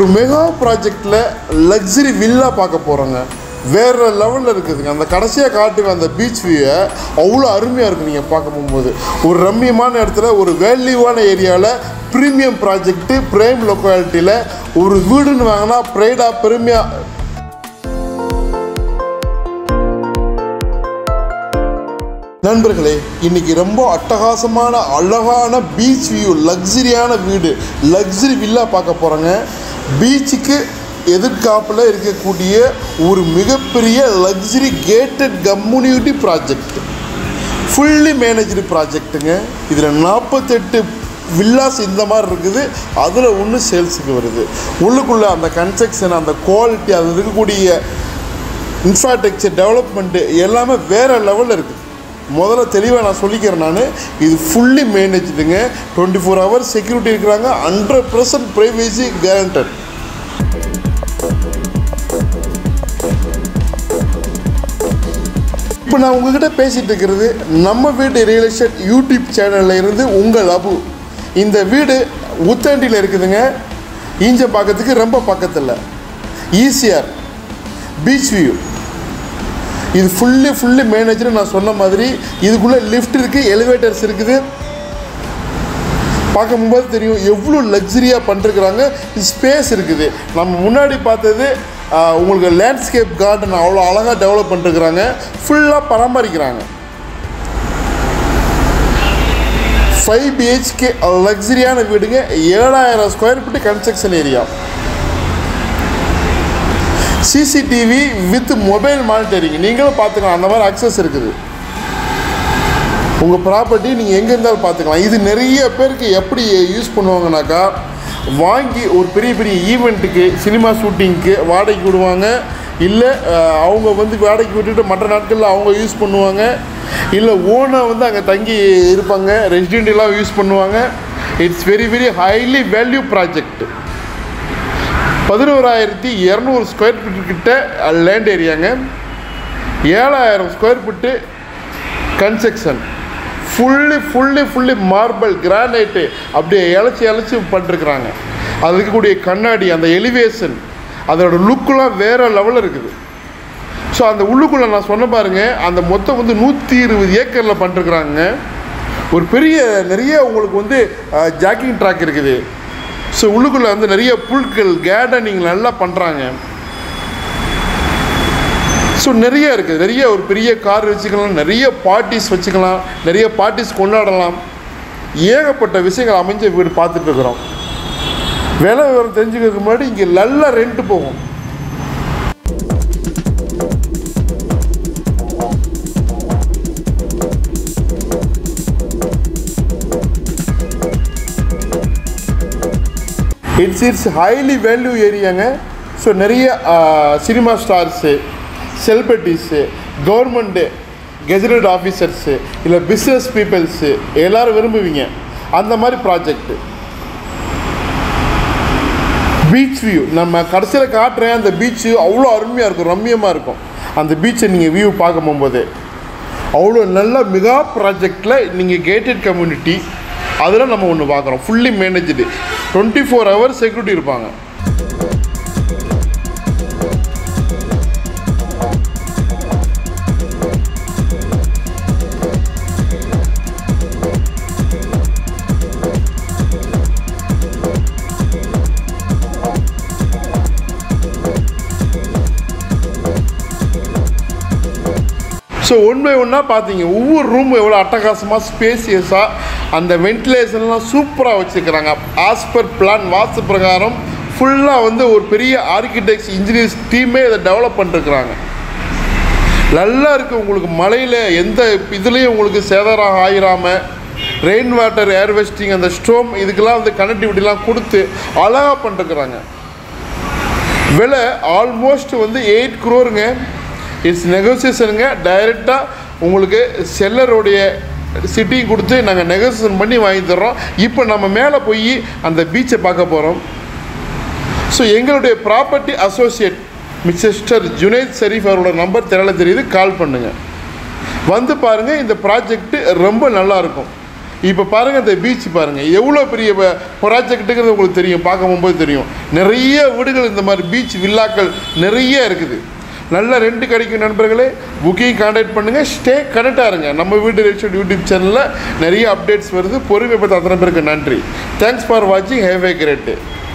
ஒரு மெகா ப்ராஜெக்டில் luxury villa பார்க்க போகிறோங்க வேறு லெவலில் இருக்குதுங்க அந்த கடைசியாக காட்டுவேன் அந்த பீச் வியூவை அவ்வளோ அருமையாக இருக்கும் நீங்கள் பார்க்க போகும்போது ஒரு ரம்மியமான இடத்துல ஒரு வேல்யூவான ஏரியாவில் ப்ரீமியம் ப்ராஜெக்ட்டு ப்ரைம் லொக்காலிட்டியில் ஒரு வீடுன்னு வாங்கினா ப்ரைடாக பெருமையாக நண்பர்களே இன்னைக்கு ரொம்ப அட்டகாசமான அழகான பீச் வியூ லக்ஸரியான வீடு லக்ஸரி வில்லா பார்க்க போகிறோங்க பீச்சுக்கு எதிர்காப்பில் இருக்கக்கூடிய ஒரு மிகப்பெரிய luxury gated community project fully managed ப்ராஜெக்ட்டுங்க இதில் நாற்பத்தெட்டு வில்லாஸ் இந்த மாதிரி இருக்குது அதில் ஒன்று சேல்ஸுக்கு வருது உள்ளுக்குள்ளே அந்த கன்ஸ்ட்ரக்ஷன் அந்த குவாலிட்டி அதில் இருக்கக்கூடிய இன்ஃப்ராஸ்ட்ரக்சர் டெவலப்மெண்ட்டு எல்லாமே வேறு லெவலில் இருக்குது முதல்ல தெளிவாக நான் சொல்லிக்கிறேன் நான் இது ஃபுல்லி மேனேஜ்டுங்க டுவெண்ட்டி ஃபோர் ஹவர்ஸ் செக்யூரிட்டி இருக்கிறாங்க ஹண்ட்ரட் பர்சன்ட் ப்ரைவேசி கேரண்டட் இப்போ நான் உங்ககிட்ட பேசிகிட்டு இருக்கிறது நம்ம வீட்டு ரியல் எஸ்டேட் யூடியூப் சேனலில் இருந்து உங்கள் அபு இந்த வீடு உத்தண்டியில் இருக்குதுங்க ஈஞ்சம்பாக்கத்துக்கு ரொம்ப பக்கத்தில் ஈசிஆர் பீச் வியூ இது ஃபுல்லி ஃபுல்லி மேனேஜர் நான் சொன்ன மாதிரி இதுக்குள்ளே லிஃப்ட் இருக்குது எலிவேட்டர்ஸ் இருக்குது பார்க்கும்போது தெரியும் எவ்வளோ லக்ஸரியாக பண்ணிருக்கிறாங்க ஸ்பேஸ் இருக்குது நம்ம முன்னாடி பார்த்தது ஆஹ், உங்களுக்கு லேண்ட்ஸ்கேப் கார்டன் அவ்வளோ அழகாக டெவலப் பண்ணிருக்கிறாங்க ஃபுல்லாக பராமரிக்கிறாங்க ஃபைவ் பிஹெச்கே லக்ஸரியான வீடுங்க ஏழாயிரம் square feet construction area CCTV with mobile monitoring நீங்களும் பார்த்துக்கலாம் அந்த மாதிரி அக்சஸ் இருக்குது உங்கள் ப்ராப்பர்ட்டி நீங்கள் எங்கே இருந்தாலும் பார்த்துக்கலாம் இது நிறைய பேருக்கு எப்படி யூஸ் பண்ணுவாங்கனாக்கா வாங்கி ஒரு பெரிய பெரிய ஈவெண்ட்டுக்கு சினிமா ஷூட்டிங்க்கு வாடகைக்கு விடுவாங்க இல்லை அஹ், அவங்க வந்து வாடகைக்கு விட்டுட்டு மற்ற நாட்களில் அவங்க யூஸ் பண்ணுவாங்க இல்லை ஓனாக வந்து அங்கே தங்கி இருப்பாங்க ரெசிடென்டெல்லாம் யூஸ் பண்ணுவாங்க it's very very highly value project பதினோராயிரத்தி இரநூறு ஸ்கொயர் ஃபீட் கிட்ட லேண்ட் ஏரியாங்க ஏழாயிரம் square feet construction fully fully fully marble granite அப்படியே இழைச்சி இழைச்சி பண்ணிருக்கிறாங்க அது இருக்கக்கூடிய கண்ணாடி அந்த எலிவேஷன் அதோட லுக்கெலாம் வேறு லெவலில் இருக்குது ஸோ அந்த உள்ளுக்குள்ளே நான் சொன்ன பாருங்க அந்த மொத்தம் வந்து நூற்றி இருபது ஏக்கரில் பண்ணிருக்கிறாங்க ஒரு பெரிய நிறைய உங்களுக்கு வந்து ஜாக்கிங் ட்ராக் இருக்குது ஸோ உள்ளுக்குள்ளே வந்து நிறைய புல்கள் கேர்டனிங் நல்லா பண்ணுறாங்க ஸோ நிறைய இருக்குது நிறைய ஒரு பெரிய கார் வச்சுக்கலாம் நிறைய பார்ட்டிஸ் வச்சுக்கலாம் நிறைய பார்ட்டிஸ் கொண்டாடலாம் ஏகப்பட்ட விஷயங்கள் அமைஞ்ச வீடு பார்த்துட்டு இருக்கிறோம் விலை விவரம் தெரிஞ்சுக்கிறதுக்கு முன்னாடி இங்கே நல்ல ரெண்ட் போகும் இட்ஸ் இட்ஸ் ஹைலி வேல்யூ ஏரியாங்க ஸோ நிறைய cinema stars celebrities government gazetted officers இல்லை பிஸ்னஸ் பீப்புள்ஸு எல்லாரும் விரும்புவீங்க அந்த மாதிரி ப்ராஜெக்ட்டு பீச் வியூ நம்ம கடைசியில் காட்டுறேன் அந்த பீச்சு அவ்வளோ அருமையாக இருக்கும் ரம்மியமாக இருக்கும் அந்த பீச்சை நீங்கள் வியூ பார்க்க போகும்போது அவ்வளோ நல்ல மெகா ப்ராஜெக்டில் நீங்கள் கேட்டட் கம்யூனிட்டி அதில் நம்ம ஒன்று பார்க்குறோம் fully managed twenty four hours security இருப்பாங்க ஸோ ஒன் பை ஒன்னாக பார்த்தீங்க ஒவ்வொரு ரூமும் எவ்வளோ அட்டகாசமாக ஸ்பேசியஸாக அந்த வென்டிலேஷன்லாம் சூப்பராக வச்சுருக்கிறாங்க ஆஸ் பர் பிளான் வாஸ்து பிரகாரம் ஃபுல்லாக வந்து ஒரு பெரிய ஆர்கிடெக்ட்ஸ் இன்ஜினியர்ஸ் டீமே இதை டெவலப் பண்ணிருக்கிறாங்க நல்லா இருக்குது உங்களுக்கு மழையில் எந்த இதுலேயும் உங்களுக்கு சேதாரம் ஆயிராமல் ரெயின் வாட்டர் ஏர் வெஸ்டிங் அந்த ஸ்டோம் இதுக்கெல்லாம் வந்து கனெக்டிவிட்டிலாம் கொடுத்து அழகாக பண்ணிருக்கிறாங்க விலை ஆல்மோஸ்ட் வந்து எயிட் குரோருங்க இட்ஸ் நெகோசியேஷனுங்க டைரெக்டாக உங்களுக்கு செல்லருடைய சிட்டியும் கொடுத்து நாங்கள் நெகோசியேஷன் பண்ணி வாங்கி தர்றோம் இப்போ நம்ம மேலே போய் அந்த பீச்சை பார்க்க போகிறோம் ஸோ எங்களுடைய property associate Mister Junaid Sharif அவரோட நம்பர் திரள தெரியுது கால் பண்ணுங்கள் வந்து பாருங்கள் இந்த ப்ராஜெக்ட்டு ரொம்ப நல்லா இருக்கும் இப்போ பாருங்கள் இந்த பீச் பாருங்கள் எவ்வளோ பெரிய ப்ராஜெக்ட்டுங்கிறது உங்களுக்கு தெரியும் பார்க்க போகும்போது தெரியும் நிறைய வீடுகள் இந்த மாதிரி பீச் வில்லாக்கள் நிறைய இருக்குது நல்ல ரெண்ட் கிடைக்கும் நண்பர்களே புக்கிங் கான்டாக்ட் பண்ணுங்கள் ஸ்டே கனெக்டாக இருங்க நம்ம வீட்டு ரெஸ்ட் யூடியூப் சேனலில் நிறைய அப்டேட்ஸ் வருது பொறுமை பற்றி அத்தனை பேருக்கு நன்றி தேங்க்ஸ் ஃபார் வாட்சிங் ஹேவ் ஏ கிரேட் டே